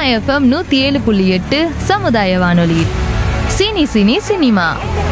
FM நூத்தி ஏழு புள்ளி எட்டு சமுதாய வானொலி சினி சினி சினிமா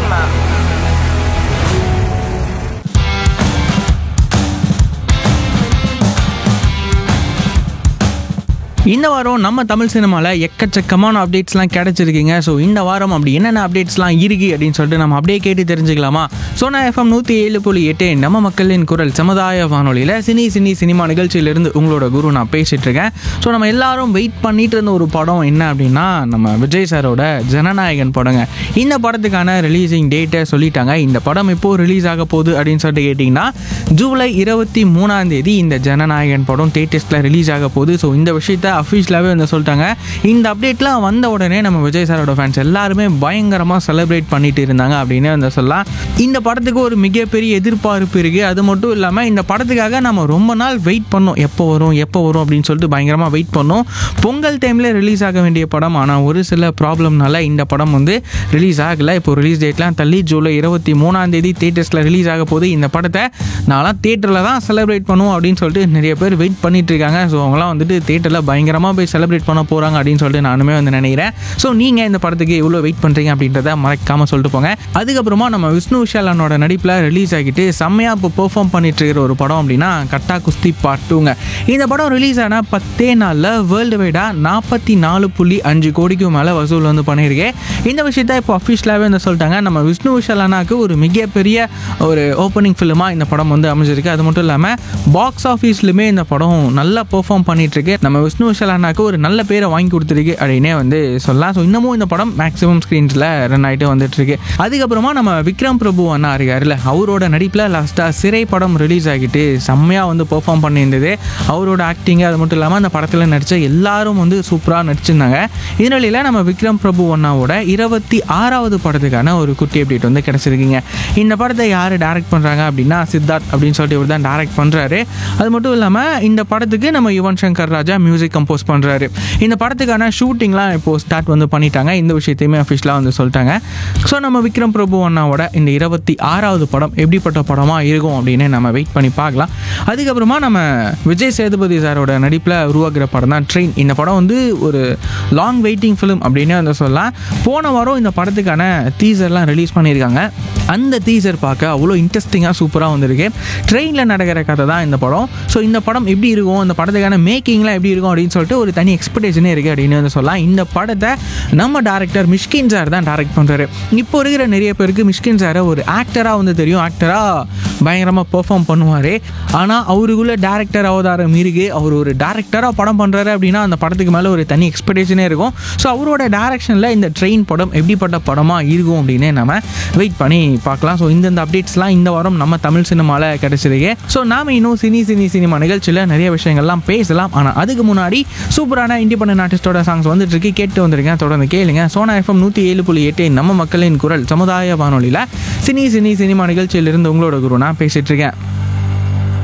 இந்த வாரம் நம்ம தமிழ் சினிமாவில் எக்கச்சக்கமான அப்டேட்ஸ்லாம் கிடைச்சிருக்கீங்க ஸோ இந்த வாரம் அப்படி என்னென்ன அப்டேட்ஸ்லாம் இருக்கு அப்படின்னு சொல்லிட்டு நம்ம அப்படியே கேட்டு தெரிஞ்சுக்கலாமா சோனா எஃப்எம் நூற்றி ஏழு புள்ளி எட்டு நம்ம மக்களின் குரல் சமுதாய வானொலியில் சினி சினி சினிமா நிகழ்ச்சியிலிருந்து உங்களோட குரு நான் பேசிட்டு இருக்கேன் ஸோ நம்ம எல்லாரும் வெயிட் பண்ணிட்டு இருந்த ஒரு படம் என்ன அப்படின்னா நம்ம விஜய் சாரோட ஜனநாயகன் படங்க இந்த படத்துக்கான ரிலீசிங் டேட்டை சொல்லிட்டாங்க இந்த படம் எப்போ ரிலீஸ் ஆக போகுது அப்படின்னு சொல்லிட்டு கேட்டிங்கன்னா ஜூலை இருபத்தி மூணாம் தேதி இந்த ஜனநாயகன் படம் தேட்டஸ்ட்டில் ரிலீஸ் ஆக போகுது ஸோ இந்த விஷயத்த அஃபீஷியலாகவே வந்து சொல்லிட்டாங்க இந்த அப்டேட்லாம் வந்த உடனே நம்ம விஜய் சாரோட ஃபேன்ஸ் எல்லாருமே பயங்கரமாக செலிப்ரேட் பண்ணிட்டு இருந்தாங்க அப்படின்னு வந்து சொல்லலாம் இந்த படத்துக்கு ஒரு மிகப்பெரிய எதிர்பார்ப்பு இருக்குது அது மட்டும் இல்லாமல் இந்த படத்துக்காக நம்ம ரொம்ப நாள் வெயிட் பண்ணோம் எப்போ வரும் எப்போ வரும் அப்படின்னு சொல்லிட்டு பயங்கரமாக வெயிட் பண்ணோம் பொங்கல் டைமில் ரிலீஸ் ஆக வேண்டிய படம் ஆனால் ஒரு சில ப்ராப்ளம்னால இந்த படம் வந்து ரிலீஸ் ஆகலை இப்போ ரிலீஸ் டேட்லாம் தள்ளி ஜூலை இருபத்தி மூணாம் தேதி தேட்டர்ஸில் ரிலீஸ் ஆக போகுது இந்த படத்தை நான்லாம் தேட்டரில் தான் செலிப்ரேட் பண்ணுவோம் அப்படின்னு சொல்லிட்டு நிறைய பேர் வெயிட் பண்ணிட்டு இருக்காங்க ஸோ அவங்களாம் வந்துட்டு தேட்டரில் பயங்கரமாக போய் செலிப்ரேட் பண்ண போகிறாங்க அப்படின்னு சொல்லிட்டு நானுமே வந்து நினைக்கிறேன் ஸோ நீங்கள் இந்த படத்துக்கு எவ்வளோ வெயிட் பண்ணுறீங்க அப்படின்றத மறக்காமல் சொல்லிட்டு போங்க அதுக்கப்புறமா நம்ம விஷ்ணு விஷாலனோட நடிப்பில் ரிலீஸ் ஆகிட்டு செம்மையாக இப்போ பெர்ஃபார்ம் பண்ணிட்டு இருக்கிற ஒரு படம் அப்படின்னா கட்டா குஸ்தி பார்ட் டூங்க இந்த படம் ரிலீஸ் ஆன பத்தே நாளில் வேர்ல்டு வைடாக நாற்பத்தி நாலு புள்ளி அஞ்சு கோடிக்கு மேலே வசூல் வந்து பண்ணியிருக்கேன் இந்த விஷயத்த இப்போ அஃபிஷியலாகவே வந்து சொல்லிட்டாங்க நம்ம விஷ்ணு விஷாலனாக்கு ஒரு மிகப்பெரிய ஒரு ஓப்பனிங் ஃபிலிமாக இந்த படம் வந்து அமைஞ்சிருக்கு அது மட்டும் இல்லாமல் பாக்ஸ் ஆஃபீஸ்லையுமே இந்த படம் நல்லா பெர்ஃபார்ம் பண்ணிட்டு இருக்கு நம்ம விஷ்ணு விஷாலனாக்கு ஒரு நல்ல பேரை வாங்கி கொடுத்துருக்கு அப்படின்னே வந்து சொல்லலாம் ஸோ இன்னமும் இந்த படம் மேக்ஸிமம் ஸ்க்ரீன்ஸில் ரன் ஆகிட்டு வந்துட்டு இருக்கு அதுக்கப்புறமா நம்ம விக்ரம் பிரபு அண்ணா இருக்காருல்ல அவரோட நடிப்பில் லாஸ்ட்டாக சிறை படம் ரிலீஸ் ஆகிட்டு செம்மையாக வந்து பெர்ஃபார்ம் பண்ணியிருந்தது அவரோட ஆக்டிங் அது மட்டும் இல்லாமல் அந்த படத்தில் நடித்த எல்லாரும் வந்து சூப்பராக நடிச்சிருந்தாங்க இதனால நம்ம விக்ரம் பிரபு அண்ணாவோட இருபத்தி ஆறாவது படத்துக்கான ஒரு குட்டி அப்டேட் வந்து கிடச்சிருக்குங்க இந்த படத்தை யார் டைரக்ட் பண்ணுறாங்க அப்படின்னா சித்தார்த் அப்படின்னு சொல்லிட்டு இவர் தான் டைரக்ட் பண்ணுறாரு அது மட்டும் இல்லாமல் இந்த படத்துக்கு நம்ம யுவன் சங்கர் ராஜா மியூசிக் கம்போஸ் பண்ணுறாரு இந்த படத்துக்கான ஷூட்டிங்லாம் இப்போ ஸ்டார்ட் வந்து பண்ணிட்டாங்க இந்த விஷயத்தையுமே அஃபிஷியலாக வந்து சொல்லிட்டாங்க ஸோ நம்ம விக்ரம் பிரபு அண்ணாவோட இந்த இருபத்தி ஆறாவது படம் எப்படிப்பட்ட படமாக இருக்கும் அப்படின்னு நம்ம வெயிட் பண்ணி பார்க்கலாம் அதுக்கப்புறமா நம்ம விஜய் சேதுபதி சாரோட நடிப்பில் உருவாக்குற படம் தான் ட்ரெயின் இந்த படம் வந்து ஒரு லாங் வெயிட்டிங் ஃபிலிம் அப்படின்னு வந்து சொல்லலாம் போன வாரம் இந்த படத்துக்கான டீசர்லாம் ரிலீஸ் பண்ணியிருக்காங்க அந்த டீசர் பார்க்க அவ்வளோ இன்ட்ரெஸ்டிங்காக சூப்பராக வந்திருக்கு ட்ரெயினில் நடக்கிற கதை தான் இந்த படம் ஸோ இந்த படம் எப்படி இருக்கும் அந்த படத்துக்கான மேக்கிங்லாம் எப்படி இருக்கும் அப்படின்னு சொல்லிட்டு ஒரு தனி எக்ஸ்பெக்டேஷனே இருக்குது அப்படின்னு வந்து சொல்லலாம் இந்த படத்தை நம்ம டேரக்டர் மிஷ்கின் சார் தான் டைரக்ட் பண்ணுறாரு இப்போ இருக்கிற நிறைய பேருக்கு மிஷ்கின் சாரை ஒரு ஆக்டராக வந்து தெரியும் ஆக்டராக பயங்கரமாக பெர்ஃபார்ம் பண்ணுவார் ஆனால் அவருக்குள்ள டேரக்டர் அவதாரம் இருக்கு அவர் ஒரு டேரக்டராக படம் பண்ணுறாரு அப்படின்னா அந்த படத்துக்கு மேலே ஒரு தனி எக்ஸ்பெக்டேஷனே இருக்கும் ஸோ அவரோட டேரக்ஷனில் இந்த ட்ரெயின் படம் எப்படிப்பட்ட படமாக இருக்கும் அப்படின்னு நம்ம வெயிட் பண்ணி பார்க்கலாம் ஸோ இந்தந்த அப்டேட்ஸ்லாம் இந்த வாரம் நம்ம தமிழ் சினிமாவில் கிடச்சிருக்கு ஸோ நாம இன்னும் சினி சினி சினிமா நிகழ்ச்சியில் நிறைய விஷயங்கள்லாம் பேசலாம் ஆனால் அதுக்கு முன்னாடி சூப்பரான இண்டிபெண்டன்ட் ஆர்டிஸ்டோட சாங்ஸ் வந்துட்டு இருக்கு கேட்டு வந்துருங்க தொடர்ந்து கேளுங்க சோனா எஃப்எம் நூற்றி ஏழு புள்ளி எட்டு நம்ம மக்களின் குரல் சமுதாய வானொலியில் சினி சினி சினிமா நிகழ்ச்சியிலிருந்து உங்களோட குரு நான் பேசிட்டு இருக்கேன்